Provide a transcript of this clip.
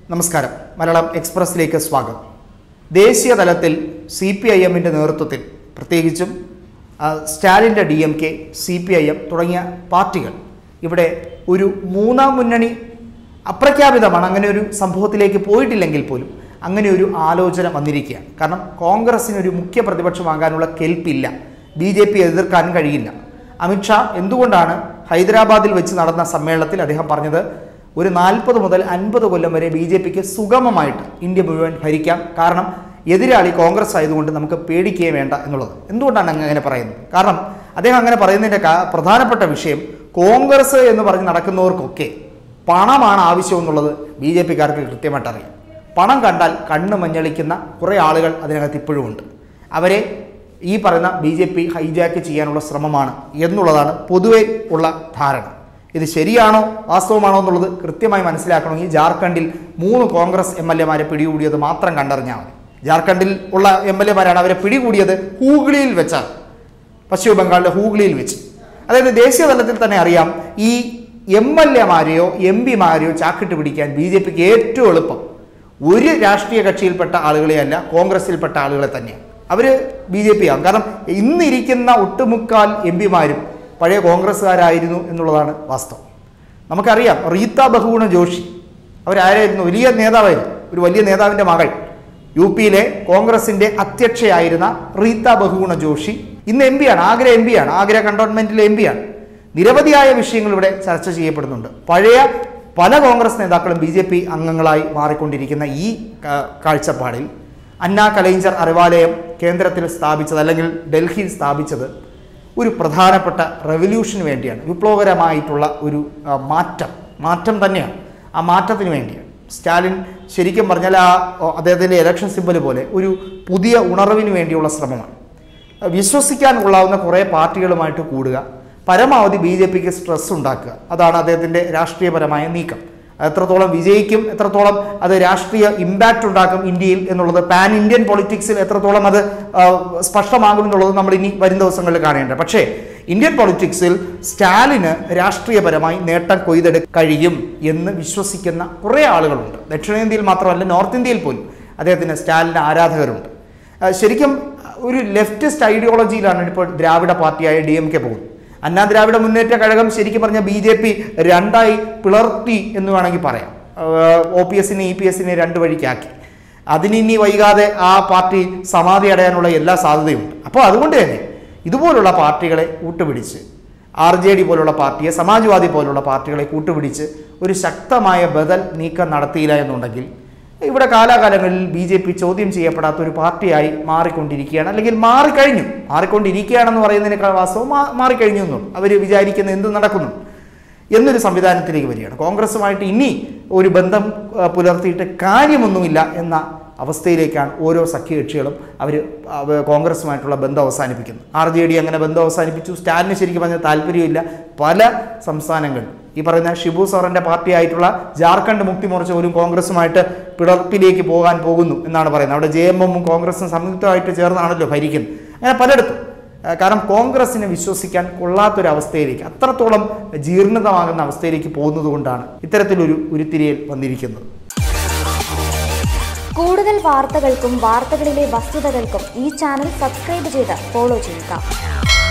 നമസ്കാരം മലയാളം എക്സ്പ്രസിലേക്ക് സ്വാഗതം ദേശീയ തലത്തിൽ സി പി ഐ എമ്മിൻ്റെ നേതൃത്വത്തിൽ പ്രത്യേകിച്ചും ആ, സ്റ്റാലിൻ്റെ D M K C P I M തുടങ്ങിയ പാർട്ടികൾ ഇവിടെ ഒരു മൂന്നാം മുന്നണി അപ്രഖ്യാപിതമാണ് അങ്ങനെ ഒരു സംഭവത്തിലേക്ക് പോയിട്ടില്ലെങ്കിൽ പോലും അങ്ങനെ ഒരു ആലോചന വന്നിരിക്കുകയാണ് കാരണം കോൺഗ്രസിന് ഒരു മുഖ്യ പ്രതിപക്ഷമാകാനുള്ള കെൽപ്പില്ല ബി ജെ പി എതിർക്കാനും കഴിയില്ല അമിത്ഷാ എന്തുകൊണ്ടാണ് ഹൈദരാബാദിൽ വെച്ച് നടന്ന സമ്മേളനത്തിൽ അദ്ദേഹം പറഞ്ഞത് ഒരു നാൽപ്പത് മുതൽ അൻപത് കൊല്ലം വരെ ബി ജെ പിക്ക് സുഗമമായിട്ട് ഇന്ത്യ മുഴുവൻ ഭരിക്കാം കാരണം എതിരാളി കോൺഗ്രസ് ആയതുകൊണ്ട് നമുക്ക് പേടിക്കുകയേ വേണ്ട എന്നുള്ളത് എന്തുകൊണ്ടാണ് അങ്ങ് അങ്ങനെ പറയുന്നത് കാരണം അദ്ദേഹം അങ്ങനെ പറയുന്നതിൻ്റെ കാ- പ്രധാനപ്പെട്ട വിഷയം കോൺഗ്രസ് എന്ന് പറഞ്ഞ് നടക്കുന്നവർക്കൊക്കെ പണമാണ് ആവശ്യം എന്നുള്ളത് ബി ജെ പിക്കാർക്ക് കൃത്യമായിട്ട് അറിയാം പണം കണ്ടാൽ കണ്ണ് മഞ്ഞളിക്കുന്ന കുറേ ആളുകൾ അതിനകത്ത് ഇപ്പോഴും ഉണ്ട് അവരെ ഈ പറയുന്ന ബി ജെ പി ഹൈജാക്ക് ചെയ്യാനുള്ള ശ്രമമാണ് എന്നുള്ളതാണ് പൊതുവെ ഉള്ള ധാരണ ഇത് ശരിയാണോ വാസ്തവമാണോ എന്നുള്ളത് കൃത്യമായി മനസ്സിലാക്കണമെങ്കിൽ ജാർഖണ്ഡിൽ മൂന്ന് കോൺഗ്രസ് എം എൽ എമാരെ പിടികൂടിയത് മാത്രം കണ്ടറിഞ്ഞാൽ മതി ജാർഖണ്ഡിൽ ഉള്ള എം എൽ എമാരാണ് അവരെ പിടികൂടിയത് ഹൂഗ്ലിയിൽ വെച്ചാണ് പശ്ചിമ ബംഗാളിലെ ഹൂഗ്ലിയിൽ വെച്ച് അതായത് ദേശീയ തലത്തിൽ തന്നെ അറിയാം ഈ എം എൽ എമാരെയോ എം പിമാരെയോ ചാക്കിട്ട് പിടിക്കാൻ ബി ജെ പിക്ക് ഏറ്റവും എളുപ്പം ഒരു രാഷ്ട്രീയ കക്ഷിയിൽപ്പെട്ട ആളുകളെയല്ല കോൺഗ്രസിൽപ്പെട്ട ആളുകളെ തന്നെയാണ് അവർ ബി ജെ പി ആകും കാരണം ഇന്നിരിക്കുന്ന ഒട്ടുമുക്കാൽ എം പിമാരും പഴയ കോൺഗ്രസ്സുകാരായിരുന്നു എന്നുള്ളതാണ് വാസ്തവം നമുക്കറിയാം റീത്ത ബഹുഗുണ ജോഷി അവരാരായിരുന്നു വലിയ നേതാവായിരുന്നു ഒരു വലിയ നേതാവിൻ്റെ മകൾ യു പിയിലെ കോൺഗ്രസിന്റെ അധ്യക്ഷയായിരുന്ന റീത്ത ബഹുഗുണ ജോഷി ഇന്ന് എം പിയാണ് ആഗ്ര എം പിയാണ് ആഗ്ര കണ്ടോൺമെന്റിലെ എം പിയാണ് നിരവധിയായ വിഷയങ്ങൾ ഇവിടെ ചർച്ച ചെയ്യപ്പെടുന്നുണ്ട് പഴയ പല കോൺഗ്രസ് നേതാക്കളും ബി ജെ പി അംഗങ്ങളായി മാറിക്കൊണ്ടിരിക്കുന്ന ഈ കാ- കാഴ്ചപ്പാടിൽ അന്നാ കലൈഞ്ചർ അറിവാലയം കേന്ദ്രത്തിൽ സ്ഥാപിച്ചത് അല്ലെങ്കിൽ ഡൽഹിയിൽ സ്ഥാപിച്ചത് ഒരു പ്രധാനപ്പെട്ട റെവല്യൂഷന് വേണ്ടിയാണ് വിപ്ലവകരമായിട്ടുള്ള ഒരു ആ, മാറ്റം മാറ്റം തന്നെയാണ് ആ മാറ്റത്തിന് വേണ്ടിയാണ് സ്റ്റാലിൻ ശരിക്കും പറഞ്ഞാൽ ആ ഓ, അദ്ദേഹത്തിൻ്റെ ഇലക്ഷൻ സിമ്പൽ പോലെ ഒരു പുതിയ ഉണർവിന് വേണ്ടിയുള്ള ശ്രമമാണ് വിശ്വസിക്കാൻ കൊള്ളാവുന്ന കുറേ പാർട്ടികളുമായിട്ട് കൂടുക പരമാവധി ബി ജെ പിക്ക് സ്ട്രെസ് ഉണ്ടാക്കുക അതാണ് അദ്ദേഹത്തിൻ്റെ രാഷ്ട്രീയപരമായ നീക്കം എത്രത്തോളം വിജയിക്കും എത്രത്തോളം അത് രാഷ്ട്രീയ ഇമ്പാക്റ്റ് ഉണ്ടാക്കും ഇന്ത്യയിൽ എന്നുള്ളത് പാൻ ഇന്ത്യൻ പൊളിറ്റിക്സിൽ എത്രത്തോളം അത് ആ, സ്പഷ്ടമാകും എന്നുള്ളത് നമ്മൾ ഇനി വരും ദിവസങ്ങളിൽ കാണേണ്ടത് പക്ഷേ ഇന്ത്യൻ പൊളിറ്റിക്സിൽ സ്റ്റാലിന് രാഷ്ട്രീയപരമായി നേട്ടം കൊയ്തെടു കഴിയും എന്ന് വിശ്വസിക്കുന്ന കുറേ ആളുകളുണ്ട് ദക്ഷിണേന്ത്യയിൽ മാത്രമല്ല നോർത്ത് ഇന്ത്യയിൽ പോലും അദ്ദേഹത്തിന് സ്റ്റാലിന് ആരാധകരുണ്ട് ആ, ശരിക്കും ഒരു ലെഫ്റ്റിസ്റ്റ് ഐഡിയോളജിയിലാണ് ഇപ്പോൾ ദ്രാവിഡ പാർട്ടിയായ ഡി എം കെ പോകുന്നത് അന്നാ ദ്രാവിഡ മുന്നേറ്റ കഴകം ശരിക്കും പറഞ്ഞാൽ ബി ജെ പി രണ്ടായി പിളർത്തി എന്ന് വേണമെങ്കിൽ പറയാം ഒ പി എസിനെ ഇ പി എസിനെ രണ്ട് വഴിക്കാക്കി അതിനിനി വൈകാതെ ആ പാർട്ടി സമാധി അടയാനുള്ള എല്ലാ സാധ്യതയുണ്ട് അപ്പോൾ അതുകൊണ്ട് തന്നെ ഇതുപോലുള്ള പാർട്ടികളെ കൂട്ടുപിടിച്ച് ആർ ജെ ഡി പോലുള്ള പാർട്ടിയെ സമാജ്വാദി പോലുള്ള പാർട്ടികളെ കൂട്ടുപിടിച്ച് ഒരു ശക്തമായ ബദൽ നീക്കം നടത്തിയില്ല എന്നുണ്ടെങ്കിൽ ഇവിടെ കാലാകാലങ്ങളിൽ ബി ജെ പി ചോദ്യം ചെയ്യപ്പെടാത്ത ഒരു പാർട്ടിയായി മാറിക്കൊണ്ടിരിക്കുകയാണ് അല്ലെങ്കിൽ മാറിക്കഴിഞ്ഞു മാറിക്കൊണ്ടിരിക്കുകയാണെന്ന് പറയുന്നതിനേക്കാൾ വാസ്തവം മാ- മാറിക്കഴിഞ്ഞു എന്നുള്ളൂ അവർ വിചാരിക്കുന്ന എന്ത് നടക്കുന്നു എന്നൊരു സംവിധാനത്തിലേക്ക് വരികയാണ് കോൺഗ്രസുമായിട്ട് ഇനി ഒരു ബന്ധം ആ, പുലർത്തിയിട്ട് കാര്യമൊന്നുമില്ല എന്ന അവസ്ഥയിലേക്കാണ് ഓരോ സഖ്യകക്ഷികളും അവർ കോൺഗ്രസുമായിട്ടുള്ള ബന്ധം അവസാനിപ്പിക്കുന്നത് ആർ ജെ ഡി അങ്ങനെ ബന്ധം അവസാനിപ്പിച്ചു സ്റ്റാലിന് ശരിക്കും പറഞ്ഞാൽ താല്പര്യമില്ല പല സംസ്ഥാനങ്ങളിലും ഈ പറയുന്ന ഷിബു സോറന്റെ പാർട്ടിയായിട്ടുള്ള ജാർഖണ്ഡ് മുക്തി മോർച്ച പോലും കോൺഗ്രസുമായിട്ട് പിളർപ്പിലേക്ക് പോകാൻ പോകുന്നു എന്നാണ് പറയുന്നത് അവിടെ ജെ എം എമ്മും കോൺഗ്രസും സംയുക്തമായിട്ട് ചേർന്നാണല്ലോ ഭരിക്കുന്നത് അങ്ങനെ പലയിടത്തും ആ, കാരണം കോൺഗ്രസിനെ വിശ്വസിക്കാൻ കൊള്ളാത്തൊരവസ്ഥയിലേക്ക് അത്രത്തോളം ജീർണിതമാകുന്ന അവസ്ഥയിലേക്ക് പോകുന്നത് കൊണ്ടാണ് ഇത്തരത്തിലൊരു ഉരുത്തിരിയൽ വന്നിരിക്കുന്നത് കൂടുതൽ വാർത്തകൾക്കും വാർത്തകളിലെ വസ്തുതകൾക്കും ഈ ചാനൽ സബ്സ്ക്രൈബ് ചെയ്ത് ഫോളോ ചെയ്യുക